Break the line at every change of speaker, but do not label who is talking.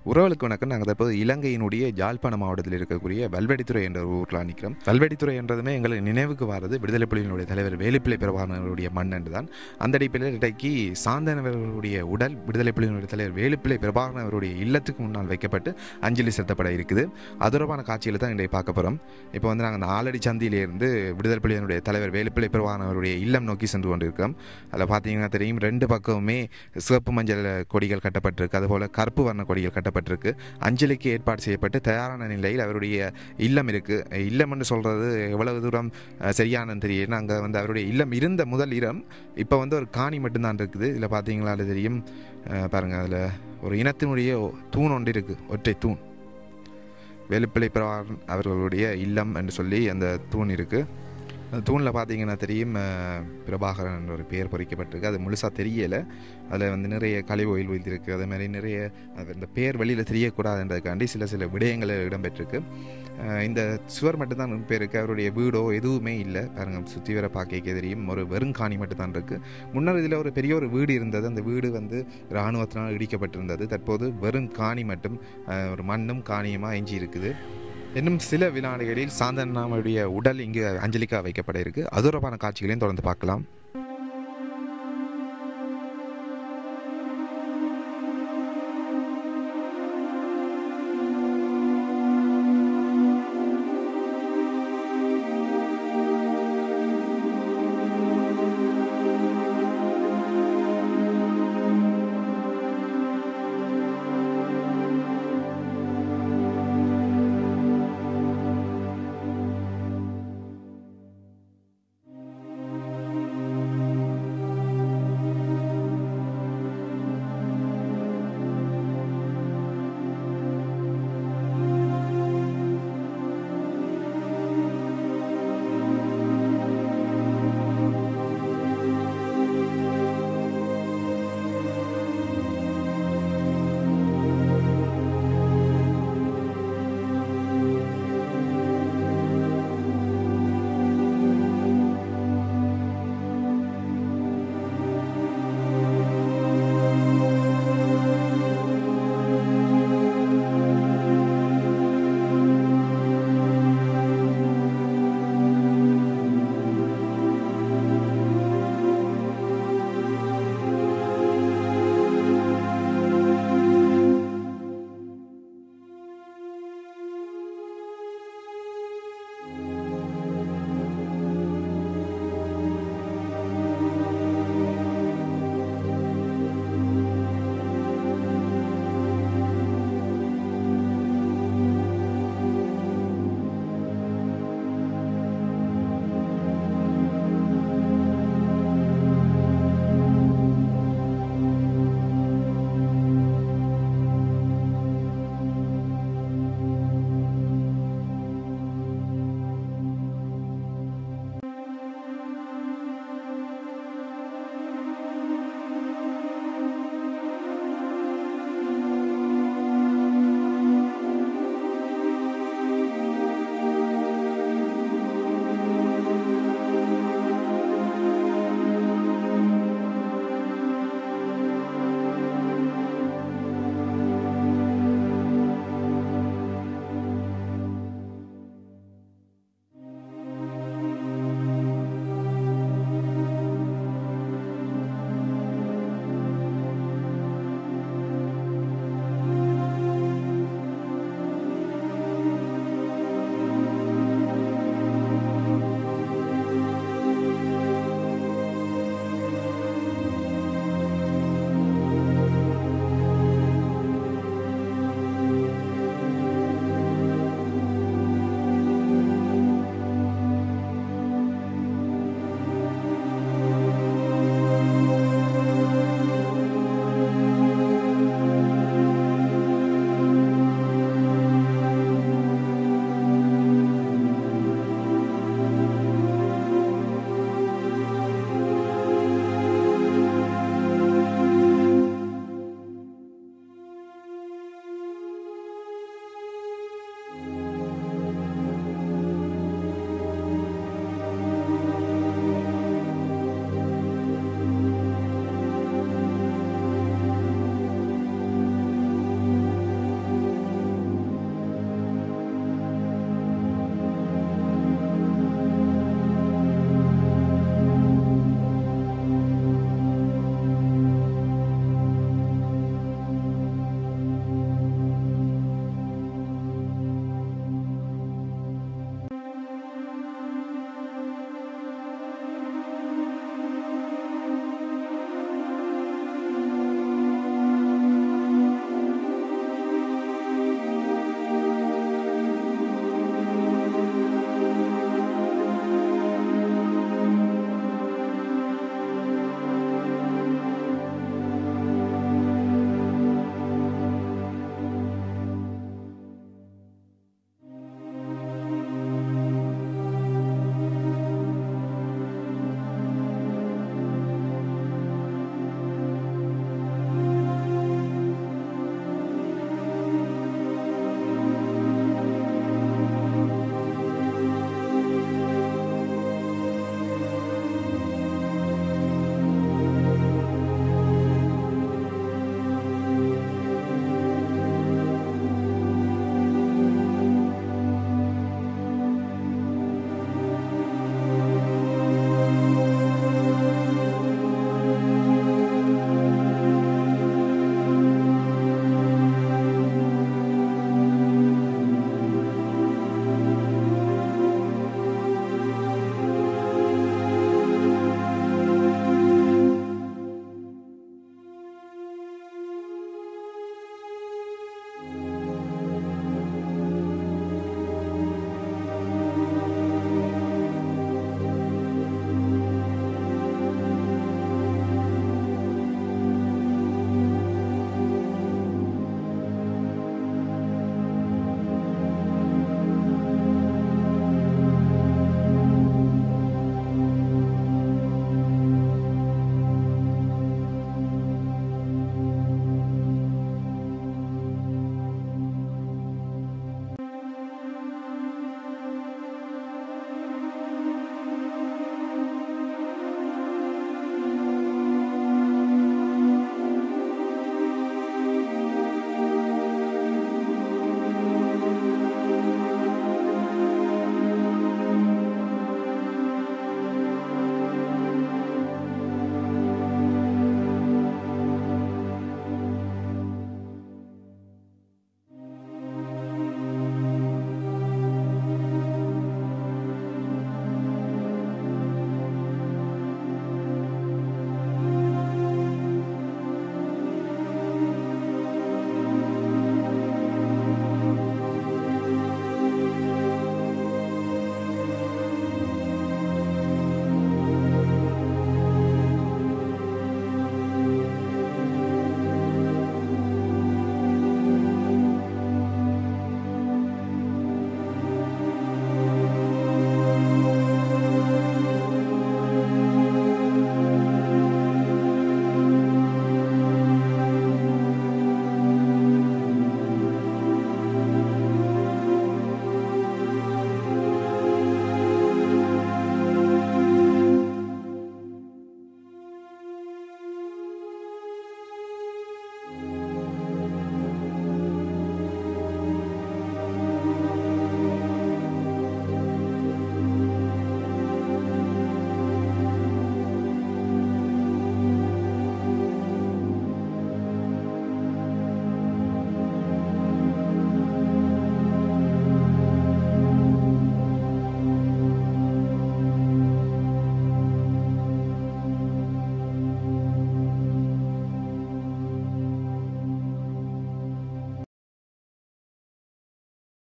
உறவுகளுக்கு வணக்கம் நாங்கள் தற்போது இலங்கையினுடைய யாழ்ப்பாண மாவட்டத்தில் இருக்கக்கூடிய வல்வெடித்துறை என்ற ஒரு ஊரில் நிற்கிறோம் வல்வெடித்துறை என்றதுமே எங்களுக்கு நினைவுக்கு வாரது விடுதலை புலிகளுடைய தலைவர் வேலுப்பிள்ளை பிரபாகரனுடைய மண் என்று தான் அந்த அடிப்படையில் இன்றைக்கு சாந்தனவர்களுடைய உடல் விடுதலை புலிகளுடைய தலைவர் வேலுப்பிள்ளை பிரபாகரன் அவருடைய இல்லத்துக்கு முன்னால் வைக்கப்பட்டு அஞ்சலி செலுத்தப்பட இருக்குது அது தொடர்பான காட்சியில் தான் இன்றைக்கு பார்க்க போகிறோம் இப்போ வந்து நாங்கள் அந்த ஆலடி சந்தியிலிருந்து விடுதலை புலிகளுடைய தலைவர் வேலுப்பிள்ளை பிரபாகரன் அவருடைய இல்லம் நோக்கி சென்று கொண்டிருக்கிறோம் அதில் பார்த்தீங்கன்னா தெரியும் ரெண்டு பக்கமுமே சிவப்பு மஞ்சள் கொடிகள் கட்டப்பட்டிருக்கு அதுபோல் கருப்பு வர்ண கொடிகள் கட்டப்பட்டிருக்கு அஞ்சலிக்கு ஏற்பாடு செய்யப்பட்டு தயாரான நிலையில் அவருடைய இல்லம் இருக்குது இல்லம் என்று சொல்கிறது எவ்வளவு தூரம் அஹ், சரியானது தெரியல அங்கே வந்து அவருடைய இல்லம் இருந்த முதல் இடம் இப்போ வந்து ஒரு காணி மட்டும்தான் இருக்குது இதில் பார்த்தீங்களா அது தெரியும் அஹ், பாருங்க அதில் ஒரு இனத்தினுடைய தூண் ஒன்று இருக்குது ஒற்றை தூண் வேலுப்பிள்ளை பிரபாகரன் அவர்களுடைய இல்லம் என்று சொல்லி அந்த தூண் இருக்குது அந்த தூணில் பார்த்தீங்கன்னா தெரியும் அஹ், பிரபாகரன் என்ற ஒரு பெயர் பொறிக்கப்பட்டிருக்கு அது முழுசாக தெரியலை அதில் வந்து நிறைய கழிவு ஒயில் வைத்திருக்கு அதே மாதிரி நிறைய அது இந்த பேர் வெளியில் தெரியக்கூடாதுன்றதுக்காண்டி சில சில விடயங்கள் இடம்பெற்றிருக்கு அஹ் இந்த சுவர் மட்டும்தான் முன் பேருக்கு அவருடைய வீடோ எதுவுமே இல்லை பாருங்க சுற்றி வர பார்க்க தெரியும் ஒரு வெறுங்காணி மட்டும்தான் இருக்குது முன்னர் இதில் ஒரு பெரிய ஒரு வீடு இருந்தது அந்த வீடு வந்து இராணுவத்தினால் இடிக்கப்பட்டிருந்தது தற்போது வெறும் காணி மட்டும் அஹ், ஒரு மண்ணும் காணியுமாக எஞ்சி இருக்குது இன்னும் சில வினாடிகளில் சாந்தனாவுடைய உடல் இங்கு அஞ்சலிக்கா வைக்கப்பட இருக்கு அது தொடர்பான காட்சிகளையும் தொடர்ந்து பார்க்கலாம்